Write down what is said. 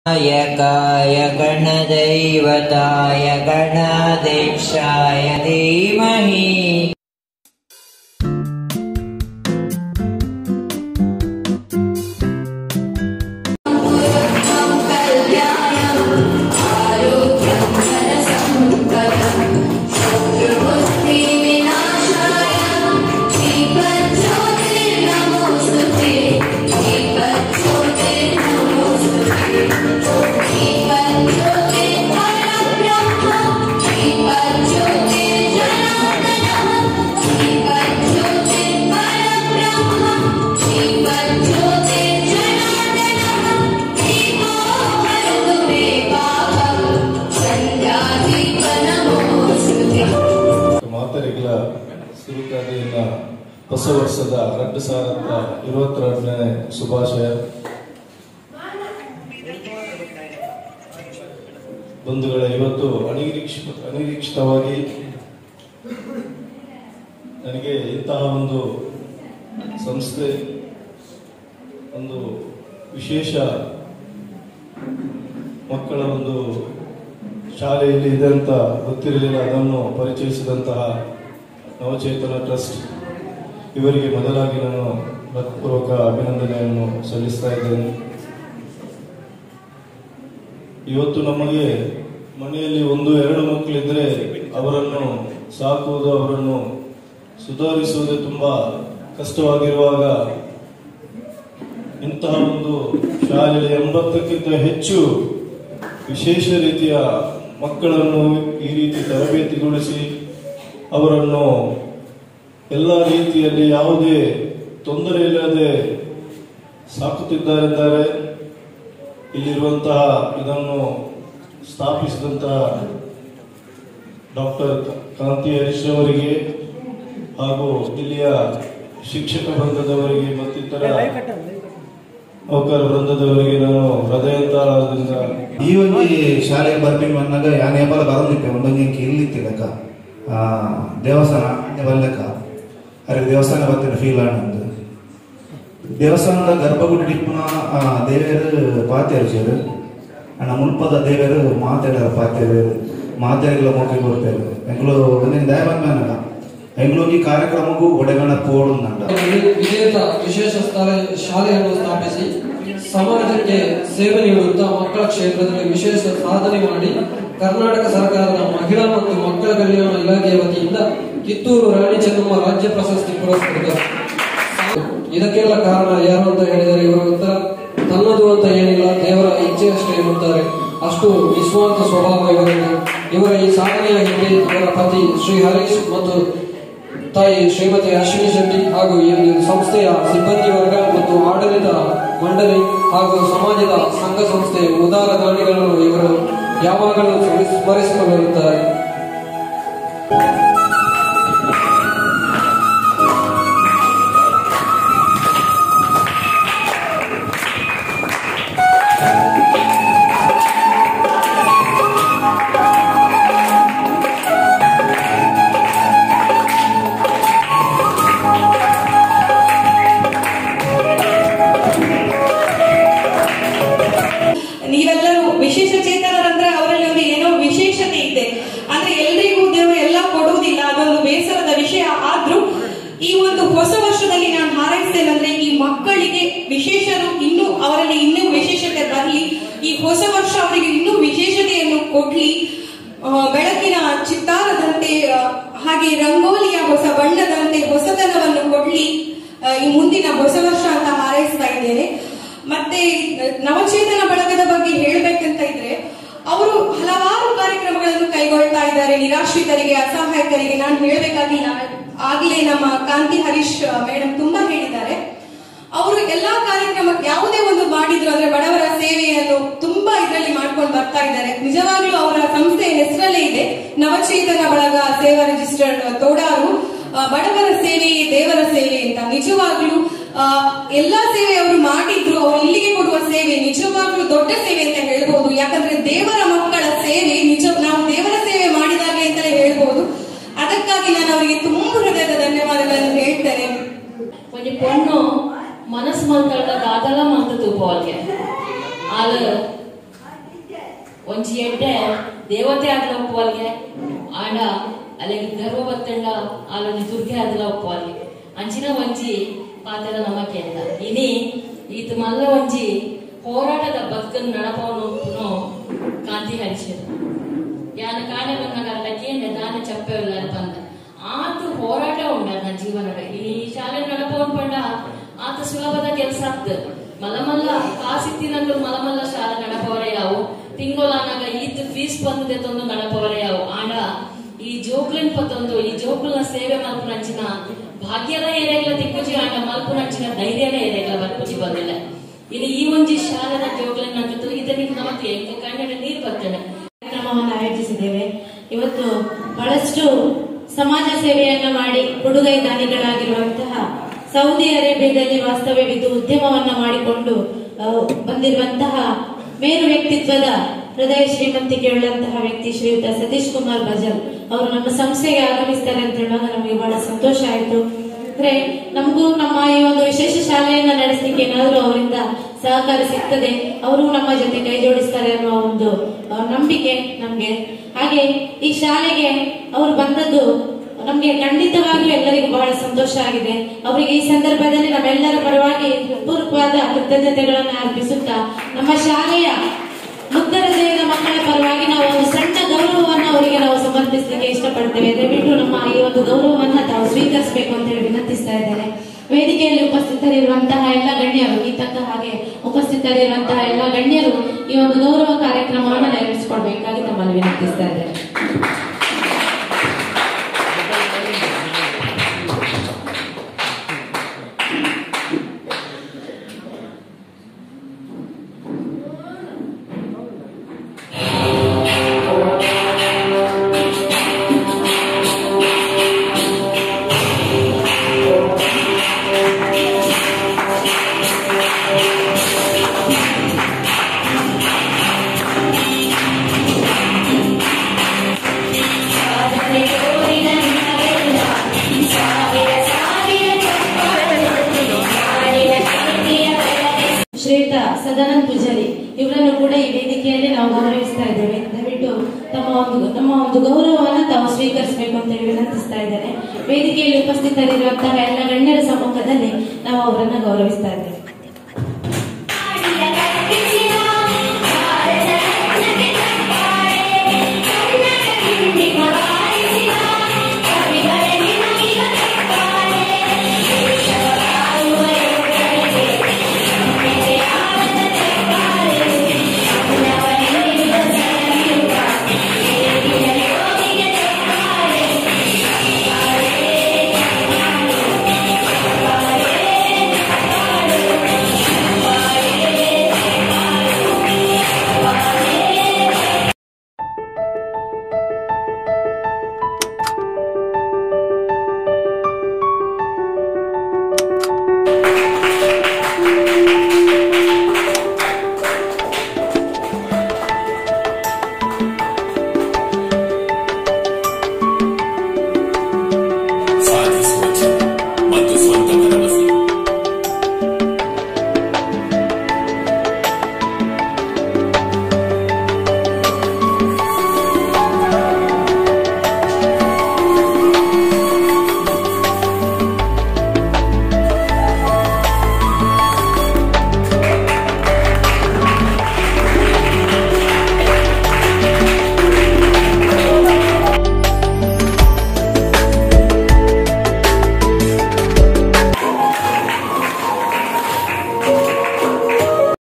काय गणदैवताय गणाध्यक्षाय धीमहि ಮಾತರಿಗಳ ಸಿರಿಕಾದಿಯನ್ನ ಹೊಸ ವರ್ಷದ ಎರಡು ಸಾವಿರದ ಇರುವತ್ತೆರಡನೇ ಶುಭಾಶಯ ಬಂಧುಗಳ ಇವತ್ತು ಅನಿರೀಕ್ಷ ಅನಿರೀಕ್ಷಿತವಾಗಿ ನನಗೆ ಇಂತಹ ಒಂದು ಸಂಸ್ಥೆ ಒಂದು ವಿಶೇಷ ಮಕ್ಕಳ ಒಂದು ಶಾಲೆಯಲ್ಲಿ ಇದೆ ಅಂತ ಗೊತ್ತಿರಲಿಲ್ಲ ಅದನ್ನು ಪರಿಚಯಿಸಿದಂತಹ ನವಚೇತನ ಟ್ರಸ್ಟ್ ಇವರಿಗೆ ಮೊದಲಾಗಿ ನಾನು ಹೃತ್ಪೂರ್ವಕ ಅಭಿನಂದನೆಯನ್ನು ಸಲ್ಲಿಸ್ತಾ ಇದ್ದೇನೆ ಇವತ್ತು ನಮಗೆ ಮನೆಯಲ್ಲಿ ಒಂದು ಎರಡು ಮಕ್ಕಳಿದ್ರೆ ಅವರನ್ನು ಸಾಕುವುದು ಅವರನ್ನು ಸುಧಾರಿಸುವುದೇ ತುಂಬಾ ಕಷ್ಟವಾಗಿರುವಾಗ ಇಂತಹ ಒಂದು ಶಾಲೆಯಲ್ಲಿ ಎಂಬತ್ತಕ್ಕಿಂತ ಹೆಚ್ಚು ವಿಶೇಷ ರೀತಿಯ ಮಕ್ಕಳನ್ನು ಈ ರೀತಿ ತರಬೇತಿಗೊಳಿಸಿ ಅವರನ್ನು ಎಲ್ಲ ರೀತಿಯಲ್ಲಿ ಯಾವುದೇ ತೊಂದರೆ ಇಲ್ಲದೆ ಸಾಕುತ್ತಿದ್ದಾರೆಂದರೆ ಇಲ್ಲಿರುವಂತಹ ಇದನ್ನು ಸ್ಥಾಪಿಸಿದಂತಹ ಡಾಕ್ಟರ್ ಕಾಂತಿ ಹರೀಶ್ ಅವರಿಗೆ ಹಾಗೂ ಇಲ್ಲಿಯ ಶಿಕ್ಷಕ ವೃಂದದವರಿಗೆ ಮತ್ತಿತರ ನೌಕರ ವೃಂದದವರಿಗೆ ನಾನು ಹೃದಯಂತರದಿಂದ ಈ ಒಂದು ಶಾಲೆಗೆ ಬರ್ತೀನಿ ಅಂದಾಗ ಯಾನ್ ಏಪಲ ಬರೋದಿಕ್ಕೆ ಒಂದೊಂದು ಇಂಕಿ ಇಲ್ಲಿತ್ತಿಲ್ಲಕ ಆ ದೇವಸ್ಥಾನ ಬಲ್ಲಕ ಅರೆ ದೇವಸ್ಥಾನ ಬರ್ತೀನಿ ಫೀಲ್ ಆನಂದ್ ದೇವಸ್ಥಾನದ ಗರ್ಭಗುಡಿ ಟಿಪ್ಪುನ ಆ, ದೇವೇರು ಪಾತ್ಯರು ಸೇರು ಅಣ್ಣ ಮುಲ್ಪದ ದೇವೇರು ಮಾತಾಡಾರ ಪಾತ್ಯರು ಮಾತಾಡಿಗಳ ಮೋಕೆ ಕೊಡ್ತಾರೆ ಎಂಗ್ಳು ಒಂದಿನ ದಯ ಬಂದ್ಮೇನಲ್ಲ ಎಂಗ್ಳು ಈ ಕಾರ್ಯಕ್ರಮಕ್ಕೂ ಒಡೆಗಣ ಪೋಡುಂದಂಡ ವಿಜೇತ ವಿಶೇಷ ಸ್ಥಳ- ಶಾಲೆಯನ್ನು ಸ್ಥಾಪಿಸಿ ಸಮಾಜಕ್ಕೆ ಸೇವೆ ನೀಡುತ್ತಾ ಮಕ್ಕಳ ಕ್ಷೇತ್ರದಲ್ಲಿ ವಿಶೇಷ ಸಾಧನೆ ಮಾಡಿ ಕರ್ನಾಟಕ ಸರ್ಕಾರದ ಮಹಿಳಾ ಮತ್ತು ಮಕ್ಕಳ ಕಲ್ಯಾಣ ಇಲಾಖೆಯ ವತಿಯಿಂದ ಕಿತ್ತೂರು ರಾಣಿ ಚೆನ್ನಮ್ಮ ರಾಜ್ಯ ಪ್ರಶಸ್ತಿ ಪುರಸ್ಕೃತ ಇದಕ್ಕೆಲ್ಲ ಕಾರಣ ಯಾರು ಅಂತ ಹೇಳಿದರೆ ಇವರ ಉತ್ತರ ತನ್ನದು ಅಂತ ಏನಿಲ್ಲ ದೇವರ ಇಚ್ಛೆ ಅಷ್ಟೇ ಎನ್ನುತ್ತಾರೆ ಅಷ್ಟು ನಿಸ್ವಾರ್ಥ ಸ್ವಭಾವ ಇವರಿಗೆ ಇವರ ಈ ಸಾಧನೆಯ ಹಿಂದೆ ಇವರ ಪತಿ ಶ್ರೀ ಹರೀಶ್ ಮತ್ತು ತಾಯಿ ಶ್ರೀಮತಿ ಅಶ್ವಿನಿ ಶೆಟ್ಟಿ ಹಾಗೂ ಈ ಸಂಸ್ಥೆಯ ಸಿಬ್ಬಂದಿ ವರ್ಗ ಮತ್ತು ಆಡಳಿತ ಮಂಡಳಿ ಹಾಗೂ ಸಮಾಜದ ಸಂಘ ಸಂಸ್ಥೆಯ ಉದಾರ ದಾನಿಗಳನ್ನು ಇವರು ಯಾವಾಗಲೂ ಸ್ಮರಿಸ್- ಸ್ಮರಿಸಿಕೊಂಡಿರುತ್ತಾರೆ ನೀವೆಲ್ಲರೂ ವಿಶೇಷ ಚೇತನರಂದ್ರೆ ಅವರಲ್ಲಿ ಒಂದು ಏನೋ ವಿಶೇಷತೆ ಇದೆ ಅಂದ್ರೆ ಎಲ್ರಿಗೂ ದೇವರು ಎಲ್ಲ ಕೊಡುವುದಿಲ್ಲ ಅದೊಂದು ಬೇಸರದ ವಿಷಯ ಆದ್ರೂ ಈ ಒಂದು ಹೊಸ ವರ್ಷದಲ್ಲಿ ನಾನು ಹಾರೈಸ್ತೇನೆಂದ್ರೆ ಈ ಮಕ್ಕಳಿಗೆ ವಿಶೇಷರು ಇನ್ನೂ ಅವರಲ್ಲಿ ಇನ್ನೂ ವಿಶೇಷತೆ ಬರಲಿ ಈ ಹೊಸ ವರ್ಷ ಅವರಿಗೆ ಇನ್ನೂ ವಿಶೇಷತೆಯನ್ನು ಕೊಡ್ಲಿ ಆ, ಬೆಳಕಿನ ಚಿತ್ತಾರದಂತೆ ಆ, ಹಾಗೆ ರಂಗೋಲಿಯ ಹೊಸ ಬಣ್ಣದಂತೆ ಹೊಸತನವನ್ನು ಕೊಡ್ಲಿ ಆ, ಈ ಮುಂದಿನ ಹೊಸ ವರ್ಷ ಅಂತ ಹಾರೈಸ್ತಾ ಇದ್ದೇನೆ ಮತ್ತೆ ನವಚೇತನ ಬಳಗದ ಬಗ್ಗೆ ಹೇಳ್ಬೇಕಂತ ಇದ್ರೆ ಅವರು ಹಲವಾರು ಕಾರ್ಯಕ್ರಮಗಳನ್ನು ಕೈಗೊಳ್ತಾ ಇದ್ದಾರೆ ನಿರಾಶ್ರಿತರಿಗೆ ಅಸಹಾಯಕರಿಗೆ ನಾನು ಹೇಳ್ಬೇಕಾಗಿಲ್ಲ ಆಗ್ಲೇ ನಮ್ಮ ಕಾಂತಿ ಹರೀಶ್ ಮೇಡಮ್ ತುಂಬಾ ಹೇಳಿದ್ದಾರೆ ಅವರು ಎಲ್ಲಾ ಕಾರ್ಯಕ್ರಮ ಯಾವುದೇ ಒಂದು ಮಾಡಿದ್ರು ಅಂದ್ರೆ ಬಡವರ ಸೇವೆಯನ್ನು ತುಂಬಾ ಇದರಲ್ಲಿ ಮಾಡ್ಕೊಂಡು ಬರ್ತಾ ಇದ್ದಾರೆ ನಿಜವಾಗ್ಲೂ ಅವರ ಸಂಸ್ಥೆಯ ಹೆಸರಲ್ಲೇ ಇದೆ ನವಚೇತನ ಬಳಗ ಸೇವಾ ರಿಜಿಸ್ಟರ್ಡ್ ತೋಡಾರು ಆ, ಬಡವರ ಸೇವೆಯೇ ದೇವರ ಸೇವೆ ಅಂತ ನಿಜವಾಗ್ಲೂ ಆ, ಎಲ್ಲಾ ಸೇವೆ ಅವರು ಮಾಡಿದ್ರು ಅವರು ಇಲ್ಲಿಗೆ ಕೊಡುವ ಸೇವೆ ನಿಜವಾಗ್ಲೂ ದೊಡ್ಡ ಸೇವೆ ಅಂತ ಹೇಳ್ಬೋದು ಯಾಕಂದ್ರೆ ದೇವರ ಮಕ್ಕಳ ಸೇವೆ ನಿಜ ನಾವು ದೇವರ ಸೇವೆ ಮಾಡಿದಾಗೆ ಅಂತಲೇ ಹೇಳ್ಬೋದು ಅದಕ್ಕಾಗಿ ನಾನು ಅವರಿಗೆ ತುಂಬ ಹೃದಯದ ಧನ್ಯವಾದಗಳನ್ನು ಹೇಳ್ತೇನೆ ಒಂದು பொண்ணு மனசு மந்தோட காதெல்லாம் மந்தது போல்ಗೆ ஆளு ಒಂಜಿ ಎಡ್ಡೆ ದೇವತೆ ಆದ್ಲ ಒಪ್ಪುವಲ್ಗೆ ಆಂಡ ಅಲ್ಲಿಗೆ ಗರ್ವ ಬತ್ತಂಡ ಆಲೊಂಜಿ ದುರ್ಗೆ ಆದ್ಲ ಒಪ್ಪುವಲ್ಗೆ ಅಂಚಿನ ಒಂಜಿ ಪಾತೆರ ನಮಕೆ ಅಂತ ಇನಿ ಈತ ಮಲ್ಲ ಒಂಜಿ ಹೋರಾಟದ ಬದುಕನ್ನು ನಡಪವನು ಒಪ್ಪುನು ಕಾಂತಿ ಹರಿಸಿದ ಯಾನ ಕಾಣೆ ಬಂದಾಗ ಕೇಂದ್ರ ದಾನ ಚಪ್ಪೆವಿಲ್ಲ ಅಂತ ಬಂದ ಆತ ಹೋರಾಟ ಉಂಡ ನನ್ನ ಜೀವನದ ಈ ಶಾಲೆ ನಡಪವನ್ ಪಂಡ ಆತ ಸುಲಭದ ಕೆಲಸ ಆಗ್ತದೆ ಮಲ್ಲ ಮಲ್ಲ ಕಾಸಿತ್ತಿನಂದು ಮಲ್ಲ ಮಲ್ಲ ಶಾಲೆ ನಡಪವರೇ ಯಾವು ತಿಂಗಳಾನಾಗ ಈತ್ ಫೀಸ್ ಬಂದದೆ ತಂದು ನಡಪವರೇ ಯಾವು ಆಂಡ ಈ ಜೋಕ್ಲಿನ್ ಪತ್ತೊಂದು ಈ ಜೋಕ್ಲನ ಸೇವೆ ಮಲ್ಪುನಂಚಿನ ಭಾಗ್ಯದ ಏರೆಗ್ಲ ತಿಕ್ಕುಜಿ ಆಂಡ ಮಲ್ಪುನಂಚಿನ ಧೈರ್ಯದ ಏರೆಗ್ಲ ಬರ್ಪುಜಿ ಬಂದಿಲ್ಲ ಇಲ್ಲಿ ಈ ಒಂಜಿ ಶಾಲೆದ ಜೋಕ್ಲಿನ್ ಅಂತ ಇದಕ್ಕೆ ನಮಗೆ ಕನ್ನಡ ನೀರು ಬರ್ತದೆ ಕಾರ್ಯಕ್ರಮವನ್ನು ಆಯೋಜಿಸಿದ್ದೇವೆ ಇವತ್ತು ಬಹಳಷ್ಟು ಸಮಾಜ ಸೇವೆಯನ್ನ ಮಾಡಿ ಕೊಡುಗೈ ದಾನಿಗಳಾಗಿರುವಂತಹ ಸೌದಿ ಅರೇಬಿಯಾದಲ್ಲಿ ವಾಸ್ತವ್ಯವಿದ್ದು ಉದ್ಯಮವನ್ನ ಮಾಡಿಕೊಂಡು ಆ, ಬಂದಿರುವಂತಹ ಮೇರು ವ್ಯಕ್ತಿತ್ವದ ಹೃದಯ ಶ್ರೀಮಂತಿಕೆ ಉಳ್ಳಂತಹ ವ್ಯಕ್ತಿ ಶ್ರೀಯುತ ಸತೀಶ್ ಕುಮಾರ್ ಬಜಲ್ ಅವರು ನಮ್ಮ ಸಂಸ್ಥೆಗೆ ಆಗಮಿಸ್ತಾರೆ ಅಂತ ಹೇಳುವಾಗ ನಮಗೆ ಬಹಳ ಸಂತೋಷ ಆಯಿತು ಅಂದ್ರೆ ನಮಗೂ ನಮ್ಮ ಈ ಒಂದು ವಿಶೇಷ ಶಾಲೆಯನ್ನ ನಡೆಸಲಿಕ್ಕೆ ಏನಾದರೂ ಅವರಿಂದ ಸಹಕಾರ ಸಿಗ್ತದೆ ಅವರು ನಮ್ಮ ಜೊತೆ ಕೈ ಜೋಡಿಸ್ತಾರೆ ಅನ್ನೋ ಒಂದು ಆ, ನಂಬಿಕೆ ನಮ್ಗೆ ಹಾಗೆ ಈ ಶಾಲೆಗೆ ಅವರು ಬಂದದ್ದು ನಮ್ಗೆ ಖಂಡಿತವಾಗಿಯೂ ಎಲ್ಲರಿಗೂ ಬಹಳ ಸಂತೋಷ ಆಗಿದೆ ಅವರಿಗೆ ಈ ಸಂದರ್ಭದಲ್ಲಿ ನಮ್ಮೆಲ್ಲರ ಪರವಾಗಿ ಪೂರ್ವಕವಾದ ಕೃತಜ್ಞತೆಗಳನ್ನು ಅರ್ಪಿಸುತ್ತಾ ನಮ್ಮ ಶಾಲೆಯ ಮುಗ್ಧ ಹೃದಯದ ಮಕ್ಕಳ ಪರವಾಗಿ ನಾವು ಒಂದು ಸಣ್ಣ ಗೌರವವನ್ನು ಅವರಿಗೆ ನಾವು ಸಮರ್ಪಿಸಲಿಕ್ಕೆ ಇಷ್ಟಪಡ್ತೇವೆ ದಯವಿಟ್ಟು ನಮ್ಮ ಈ ಒಂದು ಗೌರವವನ್ನ ತಾವು ಸ್ವೀಕರಿಸಬೇಕು ಅಂತ ಹೇಳಿ ವಿನಂತಿಸ್ತಾ ಇದ್ದೇನೆ ವೇದಿಕೆಯಲ್ಲಿ ಉಪಸ್ಥಿತರಿರುವಂತಹ ಎಲ್ಲ ಗಣ್ಯರು ಈ ತಕ್ಕ ಹಾಗೆ ಉಪಸ್ಥಿತರಿರುವಂತಹ ಎಲ್ಲ ಗಣ್ಯರು ಈ ಒಂದು ಗೌರವ ಕಾರ್ಯಕ್ರಮವನ್ನು ನೆರವೇರಿಸಿಕೊಡ್ಬೇಕಾಗಿ ತಮ್ಮಲ್ಲಿ ವಿನಂತಿಸ್ತಾ ಇದ್ದೇನೆ ಶ್ರೇಷ್ಠ ಸದಾನಂದ್ ಪೂಜಾರಿ ಇವರನ್ನು ಕೂಡ ಈ ವೇದಿಕೆಯಲ್ಲಿ ನಾವು ಗೌರವಿಸ್ತಾ ಇದ್ದೇವೆ ದಯವಿಟ್ಟು ತಮ್ಮ ಒಂದು ನಮ್ಮ ಒಂದು ಗೌರವವನ್ನು ತಾವು ಸ್ವೀಕರಿಸಬೇಕು ಅಂತ ಹೇಳಿ ವಿನಂತಿಸ್ತಾ ಇದ್ದೇನೆ ವೇದಿಕೆಯಲ್ಲಿ ಉಪಸ್ಥಿತರಿರುವಂತಹ ಎಲ್ಲ ಗಣ್ಯರ ಸಮ್ಮುಖದಲ್ಲಿ ನಾವು ಅವರನ್ನ ಗೌರವಿಸ್ತಾ ಇದ್ದೇವೆ